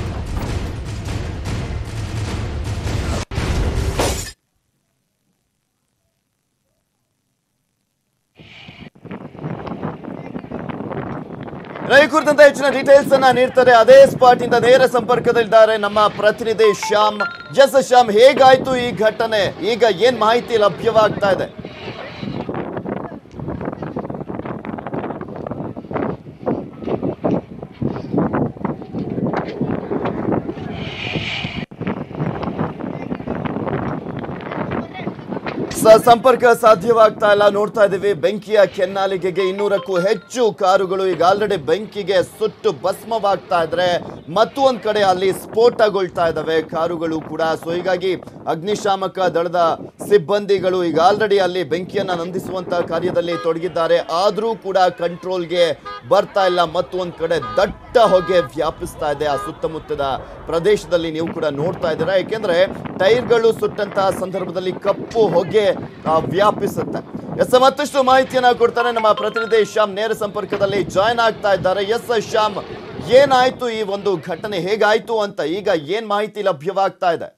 ಈ ಕುರಿತಂತೆ ಹೆಚ್ಚಿನ ಡೀಟೇಲ್ಸ್ ಅನ್ನ ನೀಡ್ತಾರೆ ಅದೇ ಸ್ಪಾಟ್ ಇಂದ ನೇರ ಸಂಪರ್ಕದಲ್ಲಿದ್ದಾರೆ ನಮ್ಮ ಪ್ರತಿನಿಧಿ ಶ್ಯಾಮ್ ಎಸ್ ಶ್ಯಾಮ್ ಹೇಗಾಯ್ತು ಈ ಘಟನೆ ಈಗ ಏನ್ ಮಾಹಿತಿ ಲಭ್ಯವಾಗ್ತಾ ಇದೆ ಸ- ಸಂಪರ್ಕ ಸಾಧ್ಯವಾಗ್ತಾ ಇಲ್ಲ ನೋಡ್ತಾ ಇದೀವಿ ಬೆಂಕಿಯ ಕೆನ್ನಾಲಿಗೆಗೆ ಇನ್ನೂರಕ್ಕೂ ಹೆಚ್ಚು ಕಾರುಗಳು ಈಗ ಆಲ್ರೆಡಿ ಬೆಂಕಿಗೆ ಸುಟ್ಟು ಭಸ್ಮವಾಗ್ತಾ ಇದ್ರೆ ಮತ್ತು ಒಂದ್ ಕಡೆ ಅಲ್ಲಿ ಸ್ಫೋಟಗೊಳ್ತಾ ಇದಾವೆ ಕಾರುಗಳು ಕೂಡ ಸೊ ಹೀಗಾಗಿ ಅಗ್ನಿಶಾಮಕ ದಳದ ಸಿಬ್ಬಂದಿಗಳು ಈಗ ಆಲ್ರೆಡಿ ಅಲ್ಲಿ ಬೆಂಕಿಯನ್ನ ನಂದಿಸುವಂತ ಕಾರ್ಯದಲ್ಲಿ ತೊಡಗಿದ್ದಾರೆ ಆದ್ರೂ ಕೂಡ ಕಂಟ್ರೋಲ್ಗೆ ಬರ್ತಾ ಇಲ್ಲ ಮತ್ತು ಒಂದ್ ಕಡೆ ದಟ್ಟ ಹೊಗೆ ವ್ಯಾಪಿಸ್ತಾ ಇದೆ ಆ ಸುತ್ತಮುತ್ತದ ಪ್ರದೇಶದಲ್ಲಿ ನೀವು ಕೂಡ ನೋಡ್ತಾ ಇದ್ದೀರಾ ಯಾಕೆಂದ್ರೆ ಟೈರ್ಗಳು ಸುಟ್ಟಂತಹ ಸಂದರ್ಭದಲ್ಲಿ ಕಪ್ಪು ಹೊಗೆ ಆ, ವ್ಯಾಪಿಸುತ್ತೆ ಎಸ್ ಮತ್ತಷ್ಟು ಮಾಹಿತಿಯನ್ನ ಕೊಡ್ತಾರೆ ನಮ್ಮ ಪ್ರತಿನಿಧಿ ಶ್ಯಾಮ್ ನೇರ ಸಂಪರ್ಕದಲ್ಲಿ ಜಾಯ್ನ್ ಆಗ್ತಾ ಇದ್ದಾರೆ ಎಸ್ ಶ್ಯಾಮ್ ಏನಾಯ್ತು ಈ ಒಂದು ಘಟನೆ ಹೇಗಾಯ್ತು ಅಂತ ಈಗ ಏನ್ ಮಾಹಿತಿ ಲಭ್ಯವಾಗ್ತಾ ಇದೆ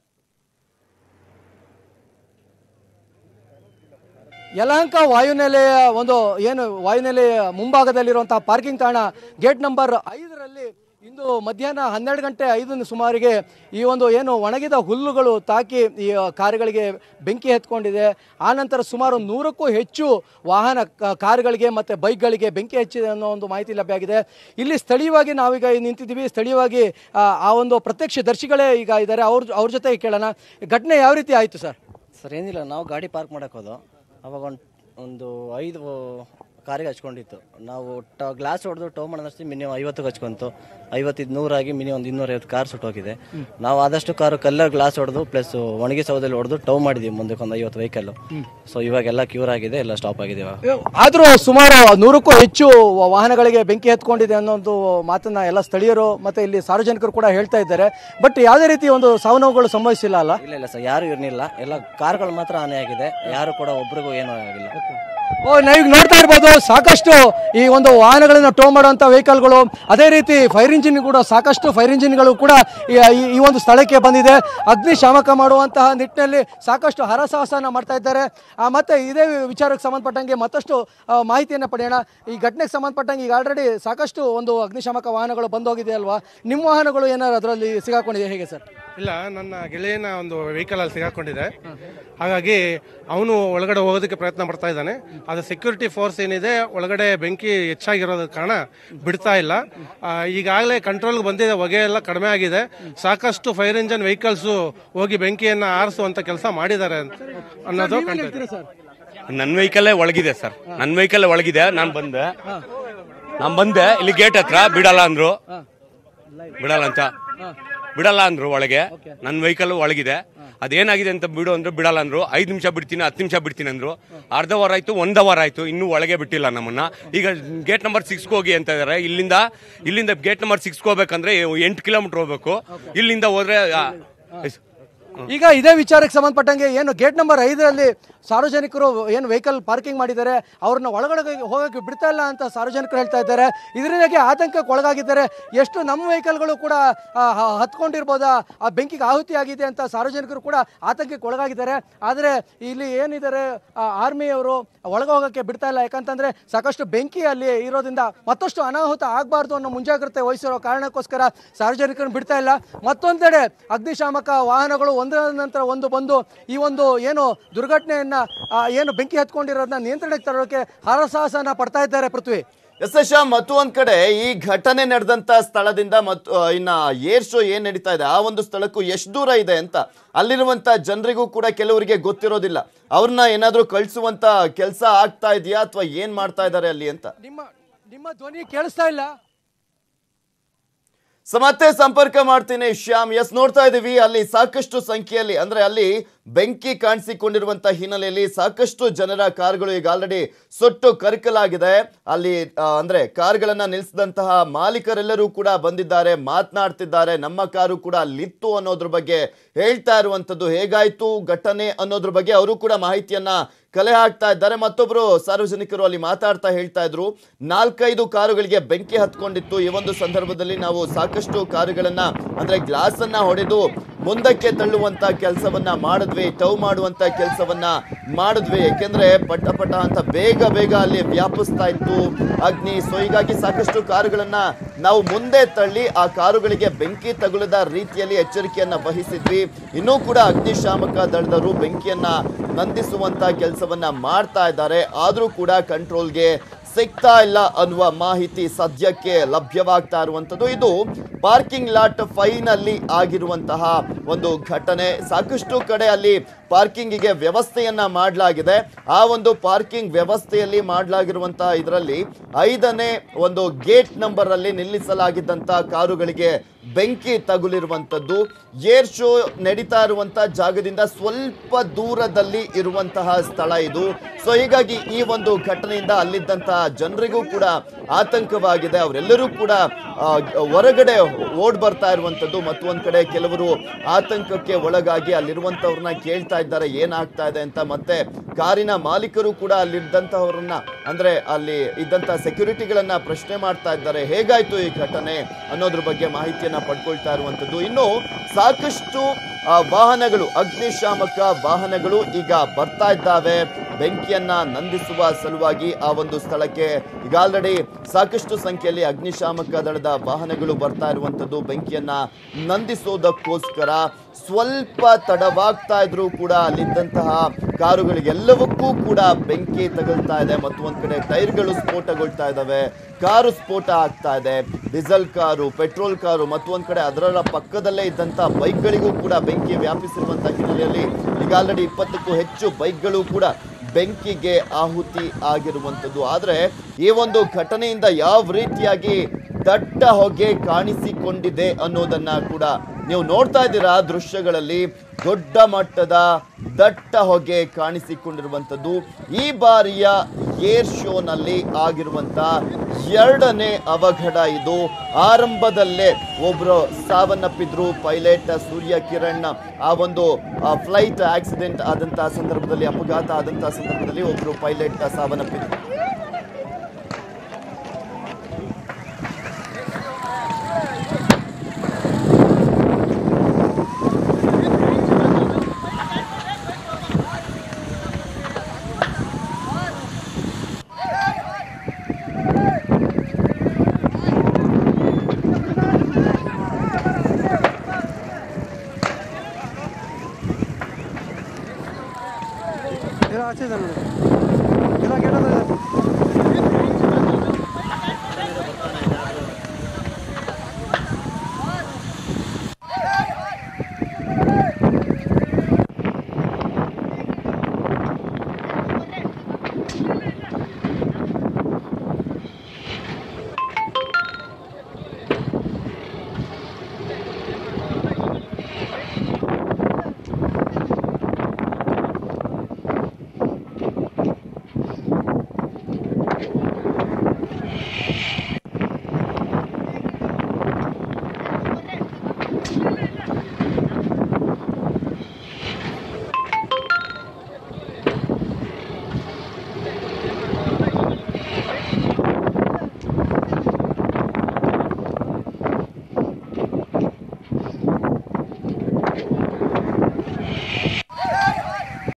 ಯಲಹಂಕ ವಾಯುನೆಲೆಯ ಒಂದು ಏನು ವಾಯುನೆಲೆಯ ಮುಂಭಾಗದಲ್ಲಿರುವಂತಹ ಪಾರ್ಕಿಂಗ್ ತಾಣ ಗೇಟ್ ನಂಬರ್ ಐದರಲ್ಲಿ ಇಂದು ಮಧ್ಯಾಹ್ನ ಹನ್ನೆರಡು ಗಂಟೆ ಐದು ಸುಮಾರಿಗೆ ಈ ಒಂದು ಏನು ಒಣಗಿದ ಹುಲ್ಲುಗಳು ತಾಕಿ ಈ ಕಾರುಗಳಿಗೆ ಬೆಂಕಿ ಎತ್ಕೊಂಡಿದೆ ಆನಂತರ ಸುಮಾರು ನೂರಕ್ಕೂ ಹೆಚ್ಚು ವಾಹನ ಕ- ಕಾರುಗಳಿಗೆ ಮತ್ತು ಬೈಕ್ಗಳಿಗೆ ಬೆಂಕಿ ಹಚ್ಚಿದೆ ಅನ್ನೋ ಒಂದು ಮಾಹಿತಿ ಲಭ್ಯ ಆಗಿದೆ ಇಲ್ಲಿ ಸ್ಥಳೀಯವಾಗಿ ನಾವೀಗ ನಿಂತಿದ್ದೀವಿ ಸ್ಥಳೀಯವಾಗಿ ಆ, ಆ ಒಂದು ಪ್ರತ್ಯಕ್ಷ ದರ್ಶಿಗಳೇ ಈಗ ಇದ್ದಾರೆ ಅವ್ರ ಅವ್ರ ಜೊತೆ ಕೇಳೋಣ ಘಟನೆ ಯಾವ ರೀತಿ ಆಯಿತು ಸರ್ ಸರ್ ಏನಿಲ್ಲ ನಾವು ಗಾಡಿ ಪಾರ್ಕ್ ಮಾಡಕ್ಕೆ ಹೋದೋ ಅವಾಗ ಒಂದು ಒಂದು ಐದು ಕಾರಿಗೆ ಹಚ್ಕೊಂಡಿತ್ತು ನಾವು ಟ ಗ್ಲಾಸ್ ಹೊಡೆದು ಟೋ ಮಾಡೋದಷ್ಟು ಮಿನಿಮಮ್ ಐವತ್ತಿಗೆ ಹಚ್ಕೊಂತು ಐವತ್ತಿದ್ದು ನೂರಾಗಿ ಮಿನಿಮಮ್ ಒಂದು ಇನ್ನೂರೈವತ್ತು ಕಾರ್ ಸುಟ್ಟೋಗಿದೆ ನಾವು ಆದಷ್ಟು ಕಾರು ಕಲ್ಲರ್ ಗ್ಲಾಸ್ ಹೊಡೆದು ಪ್ಲಸ್ ಒಣಗಿ ಸೌದಲ್ಲಿ ಹೊಡೆದು ಟೋ ಮಾಡಿದ್ದೀವಿ ಮುಂದಕ್ಕೆ ಒಂದು ಐವತ್ತು ವೆಹಿಕಲ್ ಸೊ ಇವಾಗೆಲ್ಲ ಕ್ಯೂರ್ ಆಗಿದೆ ಎಲ್ಲ ಸ್ಟಾಪ್ ಆಗಿದೆ ಇವಾಗ ಆದರೂ ಸುಮಾರು ನೂರಕ್ಕೂ ಹೆಚ್ಚು ವಾಹನಗಳಿಗೆ ಬೆಂಕಿ ಹತ್ಕೊಂಡಿದೆ ಅನ್ನೋ ಒಂದು ಮಾತನ್ನ ಎಲ್ಲ ಸ್ಥಳೀಯರು ಮತ್ತೆ ಇಲ್ಲಿ ಸಾರ್ವಜನಿಕರು ಕೂಡ ಹೇಳ್ತಾ ಇದ್ದಾರೆ ಬಟ್ ಯಾವುದೇ ರೀತಿ ಒಂದು ಸಾವು ನೋವುಗಳು ಸಂಭವಿಸಿಲ್ಲ ಅಲ್ಲ ಇಲ್ಲ ಇಲ್ಲ ಸರ್ ಯಾರು ಇರಲಿಲ್ಲ ಎಲ್ಲ ಕಾರ್ಗಳು ಮಾತ್ರ ಹಾನಿ ಆಗಿದೆ ಯಾರು ಕೂಡ ಒಬ್ರಿಗೂ ಏನೂ ಆಗಿಲ್ಲ ಓ ನಾವೀಗ ನೋಡ್ತಾ ಇರ್ಬೋದು ಸಾಕಷ್ಟು ಈ ಒಂದು ವಾಹನಗಳನ್ನು ಟೋ ಮಾಡುವಂಥ ವೆಹಿಕಲ್ಗಳು ಅದೇ ರೀತಿ ಫೈರ್ ಇಂಜಿನ್ ಕೂಡ ಸಾಕಷ್ಟು ಫೈರ್ ಇಂಜಿನ್ಗಳು ಕೂಡ ಈ- ಈ- ಈ ಒಂದು ಸ್ಥಳಕ್ಕೆ ಬಂದಿದೆ ಅಗ್ನಿಶಾಮಕ ಮಾಡುವಂತಹ ನಿಟ್ಟಿನಲ್ಲಿ ಸಾಕಷ್ಟು ಹರಸಾಹಸನ ಮಾಡ್ತಾ ಇದ್ದಾರೆ ಆ, ಮತ್ತೆ ಇದೇ ವಿಚಾರಕ್ಕೆ ಸಂಬಂಧಪಟ್ಟಂಗೆ ಮತ್ತಷ್ಟು ಆ, ಮಾಹಿತಿಯನ್ನು ಪಡೆಯೋಣ ಈ ಘಟನೆಗೆ ಸಂಬಂಧಪಟ್ಟಂಗೆ ಈಗ ಆಲ್ರೆಡಿ ಸಾಕಷ್ಟು ಒಂದು ಅಗ್ನಿಶಾಮಕ ವಾಹನಗಳು ಬಂದೋಗಿದೆ ಅಲ್ವಾ ನಿಮ್ಮ ವಾಹನಗಳು ಏನಾದ್ರು ಅದರಲ್ಲಿ ಸಿಗಾಕೊಂಡಿದೆ ಹೇಗೆ ಸರ್ ಇಲ್ಲ ನನ್ನ ಗೆಳೆಯನ ಒಂದು ವೆಹಿಕಲ್ ಅಲ್ಲಿ ಸಿಗಾಕೊಂಡಿದೆ ಹಾಗಾಗಿ ಅವನು ಒಳಗಡೆ ಹೋಗೋದಕ್ಕೆ ಪ್ರಯತ್ನ ಪಡ್ತಾ ಇದ್ದಾನೆ ಅದು ಸೆಕ್ಯೂರಿಟಿ ಫೋರ್ಸ್ ಏನಿದೆ ಒಳಗಡೆ ಬೆಂಕಿ ಹೆಚ್ಚಾಗಿರೋದ ಕಾರಣ ಬಿಡ್ತಾ ಇಲ್ಲ ಈಗಾಗಲೇ ಕಂಟ್ರೋಲ್ಗೆ ಬಂದಿದೆ ಹೊಗೆ ಎಲ್ಲ ಕಡಿಮೆ ಆಗಿದೆ ಸಾಕಷ್ಟು ಫೈರ್ ಇಂಜನ್ ವೆಹಿಕಲ್ಸು ಹೋಗಿ ಬೆಂಕಿಯನ್ನು ಆರಿಸುವಂತ ಕೆಲಸ ಮಾಡಿದ್ದಾರೆ ಅಂತ- ಅನ್ನೋದು ಕಾಣ್ತಾ ಇದೆ. ನನ್ನ ವೆಹಿಕಲ್ಲೇ ಒಳಗಿದೆ ಸರ್ ನನ್ನ ವೆಹಿಕಲ್ ಒಳಗಿದೆ ನಾನು ಬಂದೆ ನಾನು ಬಂದೆ ಇಲ್ಲಿ ಗೇಟ್ ಹತ್ರ ಬಿಡಲ್ಲ ಅಂದ್ರು ಬಿಡಲ್ಲ ಅಂತ ಬಿಡಲ್ಲ ಅಂದ್ರು ಒಳಗೆ ನನ್ನ ವೆಹಿಕಲ್ ಒಳಗಿದೆ ಅದೇನಾಗಿದೆ ಅಂತ ಬಿಡು ಅಂದ್ರು ಬಿಡಲ್ಲ ಅಂದ್ರು ಐದು ನಿಮಿಷ ಬಿಡ್ತೀನಿ ಹತ್ತು ನಿಮಿಷ ಬಿಡ್ತೀನಿ ಅಂದ್ರು ಅರ್ಧ ವಾರ ಆಯ್ತು ಒಂದ್ ಅವರ್ ಆಯ್ತು ಇನ್ನೂ ಒಳಗೆ ಬಿಟ್ಟಿಲ್ಲ ನಮ್ಮನ್ನ ಈಗ ಗೇಟ್ ನಂಬರ್ ಸಿಕ್ಸ್ಗೆ ಹೋಗಿ ಅಂತ ಇದಾರೆ ಇಲ್ಲಿಂದ ಇಲ್ಲಿಂದ ಗೇಟ್ ನಂಬರ್ ಸಿಕ್ಸ್ಗೆ ಹೋಗ್ಬೇಕಂದ್ರೆ ಎಂಟು ಕಿಲೋಮೀಟರ್ ಹೋಗ್ಬೇಕು ಇಲ್ಲಿಂದ ಹೋದ್ರೆ ಆ, ಈಗ ಇದೇ ವಿಚಾರಕ್ಕೆ ಸಂಬಂಧಪಟ್ಟಂಗೆ ಏನು ಗೇಟ್ ನಂಬರ್ ಐದರಲ್ಲಿ ಸಾರ್ವಜನಿಕರು ಏನು ವೆಹಿಕಲ್ ಪಾರ್ಕಿಂಗ್ ಮಾಡಿದ್ದಾರೆ ಅವ್ರನ್ನ ಒಳಗಡೆ ಹೋಗಕ್ಕೆ ಬಿಡ್ತಾ ಇಲ್ಲ ಅಂತ ಸಾರ್ವಜನಿಕರು ಹೇಳ್ತಾ ಇದ್ದಾರೆ ಇದರಿಂದಾಗಿ ಆತಂಕಕ್ಕೆ ಒಳಗಾಗಿದ್ದಾರೆ ಎಷ್ಟು ನಮ್ಮ ವೆಹಿಕಲ್ಗಳು ಕೂಡ ಆ, ಹ- ಹತ್ಕೊಂಡಿರ್ಬೋದಾ ಆ ಬೆಂಕಿಗೆ ಆಹುತಿ ಆಗಿದೆ ಅಂತ ಸಾರ್ವಜನಿಕರು ಕೂಡ ಆತಂಕಕ್ಕೆ ಒಳಗಾಗಿದ್ದಾರೆ ಆದರೆ ಇಲ್ಲಿ ಏನಿದ್ದಾರೆ ಆರ್ಮಿಯವರು ಒಳಗೆ ಹೋಗೋಕ್ಕೆ ಬಿಡ್ತಾ ಇಲ್ಲ ಯಾಕಂತಂದ್ರೆ ಸಾಕಷ್ಟು ಬೆಂಕಿ ಅಲ್ಲಿ ಇರೋದ್ರಿಂದ ಮತ್ತಷ್ಟು ಅನಾಹುತ ಆಗಬಾರ್ದು ಅನ್ನೋ ಮುಂಜಾಗ್ರತೆ ವಹಿಸಿರೋ ಕಾರಣಕ್ಕೋಸ್ಕರ ಸಾರ್ವಜನಿಕರನ್ನು ಬಿಡ್ತಾ ಇಲ್ಲ ಮತ್ತೊಂದೆಡೆ ಅಗ್ನಿಶಾಮಕ ವಾಹನಗಳು ಒಂದರ ನಂತರ ಒಂದು ಬಂದು ಈ ಒಂದು ಏನು ದುರ್ಘಟನೆಯನ್ನ ಆ, ಏನು ಬೆಂಕಿ ಹತ್ಕೊಂಡಿರೋದನ್ನ ನಿಯಂತ್ರಣಕ್ಕೆ ತರೋಕೆ ಹರಸಾಹಸನ ಪಡ್ತಾ ಇದ್ದಾರೆ ಪೃಥ್ವಿ ಎಸ್ ಎಸ್ ಮತ್ತು ಒಂದ್ ಕಡೆ ಈ ಘಟನೆ ನಡೆದಂತ ಸ್ಥಳದಿಂದ ಮತ್ತು ಆ, ಇನ್ನ ಏರ್ ಶೋ ಏನ್ ನಡೀತಾ ಇದೆ ಆ ಒಂದು ಸ್ಥಳಕ್ಕೂ ಎಷ್ಟು ದೂರ ಇದೆ ಅಂತ ಅಲ್ಲಿರುವಂತ ಜನರಿಗೂ ಕೂಡ ಕೆಲವರಿಗೆ ಗೊತ್ತಿರೋದಿಲ್ಲ ಅವ್ರನ್ನ ಏನಾದ್ರೂ ಕಳ್ಸುವಂತ ಕೆಲಸ ಆಗ್ತಾ ಇದೆಯಾ ಅಥವಾ ಏನ್ ಮಾಡ್ತಾ ಇದ್ದಾರೆ ಅಲ್ಲಿ ಅಂತ ನಿಮ್ಮ ನಿಮ್ಮ ಧ್ವನಿ ಕೇಳಿಸ್ತಾ ಇಲ್ಲ ಸೊ ಮತ್ತೆ ಸಂಪರ್ಕ ಮಾಡ್ತೀನಿ ಶ್ಯಾಮ್ ಎಸ್ ನೋಡ್ತಾ ಇದೀವಿ ಅಲ್ಲಿ ಸಾಕಷ್ಟು ಸಂಖ್ಯೆಯಲ್ಲಿ ಅಂದ್ರೆ ಅಲ್ಲಿ ಬೆಂಕಿ ಕಾಣಿಸಿಕೊಂಡಿರುವಂತ ಹಿನ್ನೆಲೆಯಲ್ಲಿ ಸಾಕಷ್ಟು ಜನರ ಕಾರ್ಗಳು ಈಗ ಆಲ್ರೆಡಿ ಸುಟ್ಟು ಕರಕಲಾಗಿದೆ ಅಲ್ಲಿ ಆ, ಅಂದ್ರೆ ಕಾರ್ಗಳನ್ನ ನಿಲ್ಲಿಸಿದಂತಹ ಮಾಲೀಕರೆಲ್ಲರೂ ಕೂಡ ಬಂದಿದ್ದಾರೆ ಮಾತನಾಡ್ತಿದ್ದಾರೆ ನಮ್ಮ ಕಾರು ಕೂಡ ಅಲ್ಲಿತ್ತು ಅನ್ನೋದ್ರ ಬಗ್ಗೆ ಹೇಳ್ತಾ ಇರುವಂತದ್ದು ಹೇಗಾಯ್ತು ಘಟನೆ ಅನ್ನೋದ್ರ ಬಗ್ಗೆ ಅವರು ಕೂಡ ಮಾಹಿತಿಯನ್ನ ಕಲೆ ಹಾಕ್ತಾ ಇದ್ದಾರೆ ಮತ್ತೊಬ್ರು ಸಾರ್ವಜನಿಕರು ಅಲ್ಲಿ ಮಾತಾಡ್ತಾ ಹೇಳ್ತಾ ಇದ್ರು ನಾಲ್ಕೈದು ಕಾರುಗಳಿಗೆ ಬೆಂಕಿ ಹತ್ಕೊಂಡಿತ್ತು ಈ ಒಂದು ಸಂದರ್ಭದಲ್ಲಿ ನಾವು ಸಾಕಷ್ಟು ಕಾರುಗಳನ್ನ ಅಂದ್ರೆ ಗ್ಲಾಸ್ ಅನ್ನ ಹೊಡೆದು ಮುಂದಕ್ಕೆ ತಳ್ಳುವಂತ ಕೆಲಸವನ್ನ ಮಾಡಿದ್ವಿ ಟವ್ ಮಾಡುವಂತ ಕೆಲಸವನ್ನ ಮಾಡಿದ್ವಿ ಯಾಕೆಂದ್ರೆ ಪಟ ಪಟ ಅಂತ ಬೇಗ ಬೇಗ ಅಲ್ಲಿ ವ್ಯಾಪಿಸ್ತಾ ಇತ್ತು ಅಗ್ನಿ ಸೊ ಹೀಗಾಗಿ ಸಾಕಷ್ಟು ಕಾರುಗಳನ್ನ ನಾವು ಮುಂದೆ ತಳ್ಳಿ ಆ ಕಾರುಗಳಿಗೆ ಬೆಂಕಿ ತಗುಲದ ರೀತಿಯಲ್ಲಿ ಎಚ್ಚರಿಕೆಯನ್ನ ವಹಿಸಿದ್ವಿ ಇನ್ನೂ ಕೂಡ ಅಗ್ನಿಶಾಮಕ ದಳದವರು ಬೆಂಕಿಯನ್ನ ನಂದಿಸುವಂತ ಕೆಲಸವನ್ನ ಮಾಡ್ತಾ ಇದ್ದಾರೆ ಆದ್ರೂ ಕೂಡ ಕಂಟ್ರೋಲ್ಗೆ ಸಿಗ್ತಾ ಇಲ್ಲ ಅನ್ನುವ ಮಾಹಿತಿ ಸದ್ಯಕ್ಕೆ ಲಭ್ಯವಾಗ್ತಾ ಇರುವಂತದ್ದು ಇದು ಪಾರ್ಕಿಂಗ್ ಲಾಟ್ ಫೈನಲ್ಲಿ ಆಗಿರುವಂತಹ ಒಂದು ಘಟನೆ ಸಾಕಷ್ಟು ಕಡೆ ಅಲ್ಲಿ ಪಾರ್ಕಿಂಗಿಗೆ ವ್ಯವಸ್ಥೆಯನ್ನ ಮಾಡಲಾಗಿದೆ ಆ ಒಂದು ಪಾರ್ಕಿಂಗ್ ವ್ಯವಸ್ಥೆಯಲ್ಲಿ ಮಾಡಲಾಗಿರುವಂತಹ ಇದರಲ್ಲಿ ಐದನೇ ಒಂದು ಗೇಟ್ ನಂಬರ್ ಅಲ್ಲಿ ನಿಲ್ಲಿಸಲಾಗಿದ್ದಂತಹ ಕಾರುಗಳಿಗೆ ಬೆಂಕಿ ತಗುಲಿರುವಂತದ್ದು ಏರ್ ಶೋ ನಡೀತಾ ಇರುವಂತ ಜಾಗದಿಂದ ಸ್ವಲ್ಪ ದೂರದಲ್ಲಿ ಇರುವಂತಹ ಸ್ಥಳ ಇದು ಸೊ ಹೀಗಾಗಿ ಈ ಒಂದು ಘಟನೆಯಿಂದ ಅಲ್ಲಿದ್ದಂತಹ ಜನರಿಗೂ ಕೂಡ ಆತಂಕವಾಗಿದೆ ಅವರೆಲ್ಲರೂ ಕೂಡ ಆ, ಹೊರಗಡೆ ಓಡ್ ಬರ್ತಾ ಇರುವಂತದ್ದು ಮತ್ತು ಒಂದ್ ಕಡೆ ಕೆಲವರು ಆತಂಕಕ್ಕೆ ಒಳಗಾಗಿ ಅಲ್ಲಿರುವಂತವ್ರನ್ನ ಕೇಳ್ತಾ ಇದ್ದಾರೆ ಏನಾಗ್ತಾ ಇದೆ ಅಂತ ಮತ್ತೆ ಕಾರಿನ ಮಾಲೀಕರು ಕೂಡ ಅಲ್ಲಿದ್ದಂತಹವ್ರನ್ನ ಅಂದ್ರೆ ಅಲ್ಲಿ ಇದ್ದಂತ ಸೆಕ್ಯೂರಿಟಿಗಳನ್ನ ಪ್ರಶ್ನೆ ಮಾಡ್ತಾ ಇದ್ದಾರೆ ಹೇಗಾಯ್ತು ಈ ಘಟನೆ ಅನ್ನೋದ್ರ ಬಗ್ಗೆ ಮಾಹಿತಿಯನ್ನ ಪಡ್ಕೊಳ್ತಾ ಇರುವಂತದ್ದು ಇನ್ನು ಸಾಕಷ್ಟು ಆ, ವಾಹನಗಳು ಅಗ್ನಿಶಾಮಕ ವಾಹನಗಳು ಈಗ ಬರ್ತಾ ಇದ್ದಾವೆ ಬೆಂಕಿಯನ್ನ ನಂದಿಸುವ ಸಲುವಾಗಿ ಆ ಒಂದು ಸ್ಥಳಕ್ಕೆ ಈಗ ಆಲ್ರೆಡಿ ಸಾಕಷ್ಟು ಸಂಖ್ಯೆಯಲ್ಲಿ ಅಗ್ನಿಶಾಮಕ ದಳದ ವಾಹನಗಳು ಬರ್ತಾ ಇರುವಂತದ್ದು ಬೆಂಕಿಯನ್ನ ನಂದಿಸೋದಕ್ಕೋಸ್ಕರ ಸ್ವಲ್ಪ ತಡವಾಗ್ತಾ ಇದ್ರು ಕೂಡ ಅಲ್ಲಿದ್ದಂತಹ ಕಾರುಗಳಿಗೆಲ್ಲವಕ್ಕೂ ಕೂಡ ಬೆಂಕಿ ತಗುಲ್ತಾ ಇದೆ ಮತ್ತು ಒಂದ್ ಕಡೆ ಟೈರ್ಗಳು ಸ್ಫೋಟಗೊಳ್ತಾ ಇದಾವೆ ಕಾರು ಸ್ಫೋಟ ಆಗ್ತಾ ಇದೆ ಡೀಸೆಲ್ ಕಾರು ಪೆಟ್ರೋಲ್ ಕಾರು ಮತ್ತು ಒಂದ್ ಕಡೆ ಅದರ ಪಕ್ಕದಲ್ಲೇ ಇದ್ದಂತ ಬೈಕ್ಗಳಿಗೂ ಕೂಡ ಬೆಂಕಿ ವ್ಯಾಪಿಸಿರುವಂತಹ ಹಿನ್ನೆಲೆಯಲ್ಲಿ ಈಗ ಆಲ್ರೆಡಿ ಇಪ್ಪತ್ತಕ್ಕೂ ಹೆಚ್ಚು ಬೈಕ್ಗಳು ಕೂಡ ಬೆಂಕಿಗೆ ಆಹುತಿ ಆಗಿರುವಂಥದ್ದು ಆದರೆ ಈ ಒಂದು ಘಟನೆಯಿಂದ ಯಾವ ರೀತಿಯಾಗಿ ದಟ್ಟ ಹೊಗೆ ಕಾಣಿಸಿಕೊಂಡಿದೆ ಅನ್ನೋದನ್ನ ಕೂಡ ನೀವು ನೋಡ್ತಾ ಇದ್ದೀರಾ ದೃಶ್ಯಗಳಲ್ಲಿ ದೊಡ್ಡ ಮಟ್ಟದ ದಟ್ಟ ಹೊಗೆ ಕಾಣಿಸಿಕೊಂಡಿರುವಂಥದ್ದು ಈ ಬಾರಿಯ ಏರ್ ಶೋನಲ್ಲಿ ಆಗಿರುವಂತ ಎರಡನೇ ಅವಘಡ ಇದು ಆರಂಭದಲ್ಲೇ ಒಬ್ರು ಸಾವನ್ನಪ್ಪಿದ್ರು ಪೈಲಟ್ ಸೂರ್ಯ ಕಿರಣ್ ಆ ಒಂದು ಫ್ಲೈಟ್ ಆಕ್ಸಿಡೆಂಟ್ ಆದಂತಹ ಸಂದರ್ಭದಲ್ಲಿ ಅಪಘಾತ ಆದಂತಹ ಸಂದರ್ಭದಲ್ಲಿ ಒಬ್ರು ಪೈಲಟ್ ಸಾವನ್ನಪ್ಪಿದ್ರು